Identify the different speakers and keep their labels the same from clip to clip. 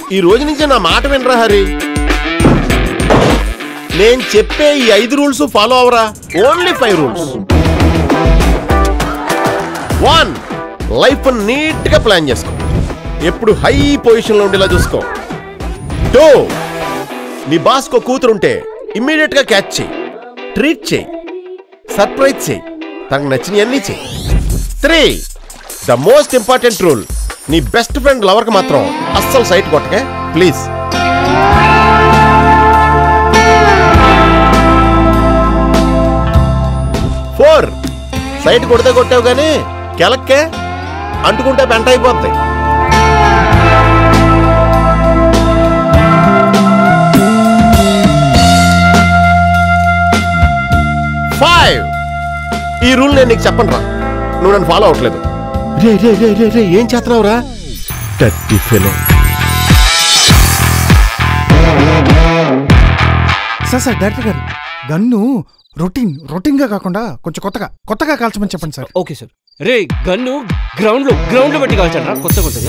Speaker 1: ఈ రోజు నుంచి నా మాట వినరా హరి నేను చెప్పే ఈ ఐదు రూల్స్ ఫాలో అవరా only five rules one life neat గా ప్లాన్ చేసుకో ఎప్పుడు హై పొజిషన్ లో ఉండేలా చూసుకో టూ నీ బాస్ కో కూతురుంటే ఇమ్మీడియట్ గా క్యాచ్ చేయి ట్రీట్ చేయి సర్ప్రైజ్ చేయి తనకు నచ్చినవన్నీ చేయి three the most important rule నీ బెస్ట్ ఫ్రెండ్ లవర్కి మాత్రం అస్సలు సైట్ కొట్టకే ప్లీజ్ ఫోర్ సైట్ కొడితే కొట్టావు కానీ కెలక్కే అంటుకుంటే పెంట అయిపోద్ది ఫైవ్ ఈ రూల్ నేను నీకు చెప్పను రా నువ్వు నన్ను ఫాలో అవ్వట్లేదు రే రే రే రే రే ఏం చేస్తున్నావురా టట్టి ఫెలో
Speaker 2: సార్ సార్ డైరెక్టర్ గారు గన్ను రొటీన్ రొటీన్ గా కాకుండా కొంచెం కొత్తగా కొత్తగా కాల్చమని చెప్పండి సార్
Speaker 3: ఓకే సార్ రే గన్ను గ్రౌండ్ లో గ్రౌండ్ లో పెట్టి కాల్చాడు కొత్త కొత్తది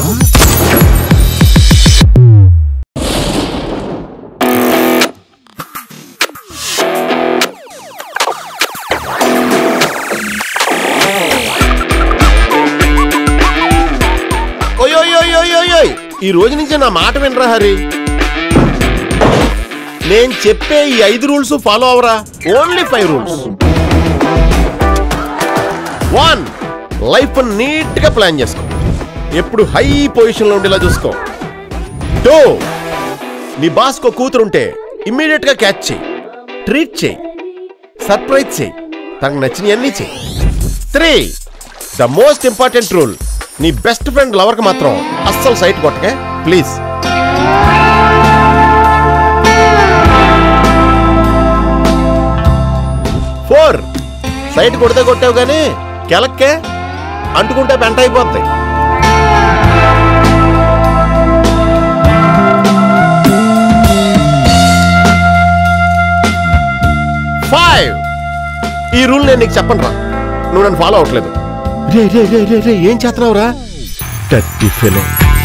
Speaker 1: ఓయోయోయోయోయోయ్ ఈ రోజు నుంచి నా మాట వినరా హరి నేను చెప్పే ఈ ఐదు రూల్స్ ఫాలో అవరా only five rules one life neat గా ప్లాన్ చేసుకో ఎప్పుడు హై పొజిషన్ లో ఉండేలా చూసుకో టూ నీ బాస్ కో కూతురుంటే ఇమ్మీడియట్ గా క్యాచ్ చేయి ట్రీట్ చేయి సర్ప్రైజ్ చేయి తనకు నచ్చినవన్నీ చేయి three the most important rule నీ బెస్ట్ ఫ్రెండ్ లవర్కి మాత్రం అస్సలు సైట్ కొట్టకే ప్లీజ్ ఫోర్ సైట్ కొడితే కొట్టావు కానీ కెలక్కే అంటుకుంటే పెంట అయిపోద్ది ఫైవ్ ఈ రూల్ నేను నీకు చెప్పను రా నువ్వు నన్ను ఫాలో అవ్వట్లేదు రే రే రే రే రే ఏం చేస్తున్నావురా టట్టి ఫెలో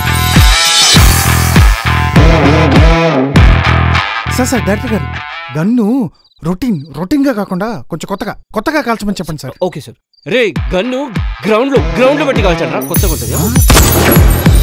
Speaker 2: సార్ సార్ డైరెక్టర్ గారు గన్ను రొటీన్ రొటీన్ గా కాకుండా కొంచెం కొత్తగా కొత్తగా కాల్చమని చెప్పండి సార్
Speaker 3: ఓకే సార్ రే గన్ను గ్రౌండ్ లో గ్రౌండ్ లో పెట్టి కాల్చాడు కొత్త కొత్తది